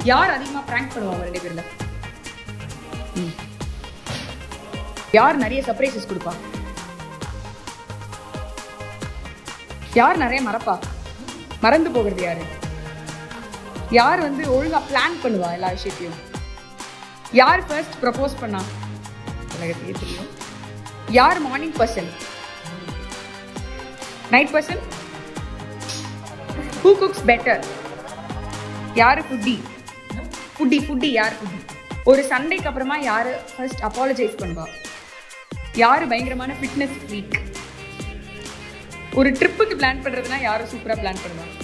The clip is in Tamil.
யார் அதிகமாக ப்ராங்க் பண்ணுவாங்க ரெண்டு பேர்ல ம். யார் நிறைய சர்ப்ரைசஸ் கொடுப்பா யார் நிறைய மறப்பா மறந்து போகிறது யாரு யார் வந்து ஒழுங்கா பிளான் பண்ணுவா எல்லா விஷயத்தையும் யார் ஃபர்ஸ்ட் ப்ரப்போஸ் பண்ணா உலகத்துக்கே தெரியும் யார் morning person night person who cooks better யார் ஃபுட்டி ஃபுட்டி ஃபுட்டி யார் ஃபுட்டி ஒரு சண்டைக்கு அப்புறமா யார் ஃபர்ஸ்ட் அப்பாலஜைஸ் பண்ணுவா யார் பயங்கரமான ஃபிட்னஸ் ஃப்ரீக் ஒரு ட்ரிப்புக்கு பிளான் பண்ணுறதுனா யாரும் சூப்பராக பிளான் பண்ணுவா